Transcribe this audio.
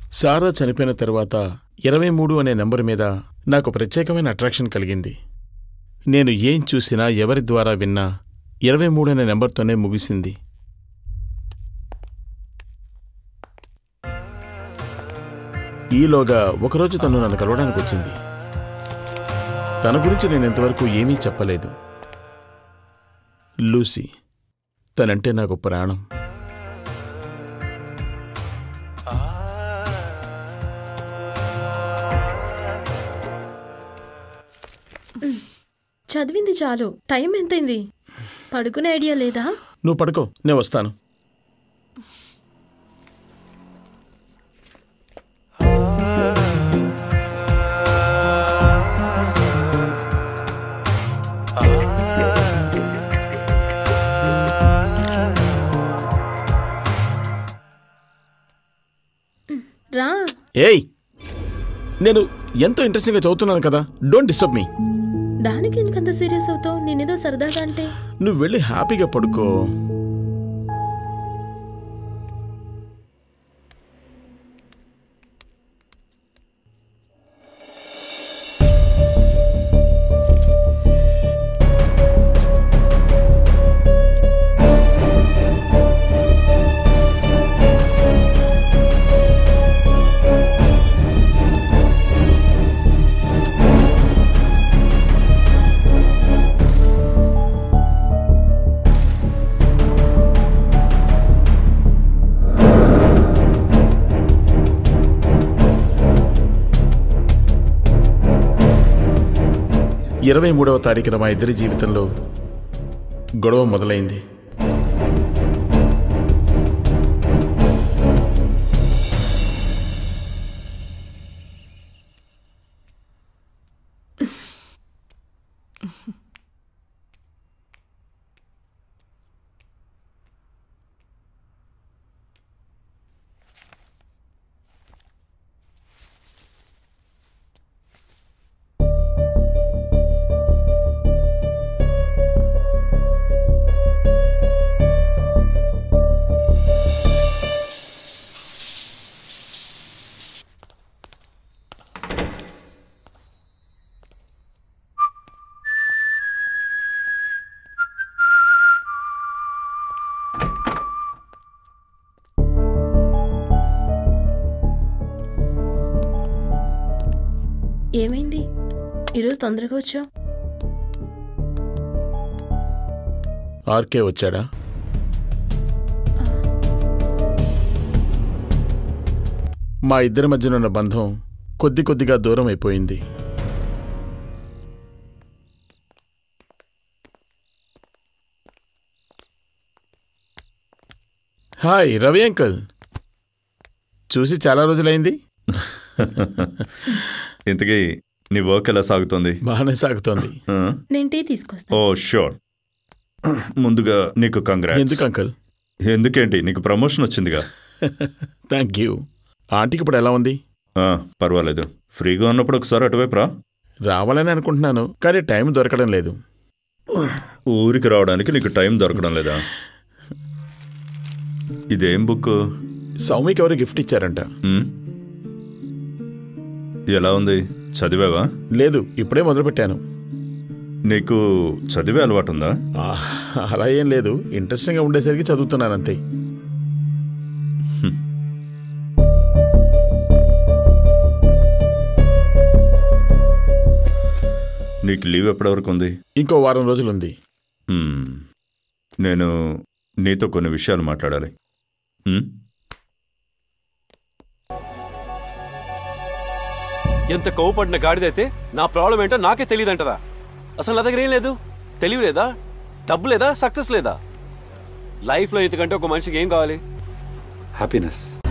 సారా చనిపోయిన తర్వాత ఇరవై మూడు అనే నెంబర్ మీద నాకు ప్రత్యేకమైన అట్రాక్షన్ కలిగింది నేను ఏం చూసినా ఎవరి ద్వారా విన్నా ఇరవై మూడు అనే నెంబర్తోనే ముగిసింది ఈలోగా ఒకరోజు తను నన్ను కలవడానికి వచ్చింది తన గురించి నేను ఇంతవరకు ఏమీ చెప్పలేదు లూసీ తనంటే నాకు ప్రాణం చదివింది చాలు టైం ఎంతైంది పడుకునే ఐడియా లేదా నువ్వు పడుకో నేను వస్తాను రా ఏయ్ నేను ఎంతో ఇంట్రెస్టింగ్గా చదువుతున్నాను కదా డోంట్ డిస్టర్బ్ మీ దానికి ఎందుకంత సీరియస్ అవుతావు నేనేదో సరదాగా అంటే నువ్వు వెళ్ళి హ్యాపీగా పడుకో ఇరవై మూడవ తారీఖున మా ఇద్దరి జీవితంలో గొడవ మొదలైంది ఏమైంది ఈరోజు తొందరగా వచ్చావు ఆర్కే వచ్చాడా మా ఇద్దరి మధ్యనున్న బంధం కొద్ది కొద్దిగా దూరం అయిపోయింది హాయ్ రవి అంకుల్ చూసి చాలా రోజులైంది ఇంతకీ నీ వర్క్ ఎలా సాగుతోంది బాగానే సాగుతోంది ఆ? నేను టీ తీసుకొస్తాను ఓ షూర్ ముందుగా నీకు కంగ్రాట్స్ ఎందుకు అంకుల్ ఎందుకేంటి నీకు ప్రమోషన్ వచ్చిందిగా థ్యాంక్ యూ ఆంటీకి ఇప్పుడు ఎలా ఉంది ఆ, పర్వాలేదు ఫ్రీగా ఉన్నప్పుడు ఒకసారి అటువైపు రా రావాలని అనుకుంటున్నాను కానీ టైం దొరకడం లేదు ఊరికి రావడానికి నీకు టైం దొరకడం లేదా ఇదేం బుక్ సౌమికి ఎవరు గిఫ్ట్ ఇచ్చారంట ఉమ్? ఎలా ఉంది చదివావా లేదు ఇప్పుడే మొదలుపెట్టాను నీకు చదివే అలవాటు ఉందా ఆ, అలా ఏం లేదు ఇంట్రెస్టింగ్గా ఉండేసరికి చదువుతున్నాను అంతే నీకు లీవ్ ఎప్పటి వరకు ఉంది ఇంకో వారం రోజులుంది హ్మ్. నేను నీతో కొన్ని విషయాలు మాట్లాడాలి హ్మ్? ఎంత కోవపడిన గాడిదైతే నా ప్రాబ్లం ఏంటో నాకే తెలియదంటదా అసలు నా దగ్గర ఏం లేదు తెలివి లేదా డబ్బు లేదా సక్సెస్ లేదా లైఫ్లో ఇంతకంటే ఒక మనిషికి ఏం కావాలి హ్యాపీనెస్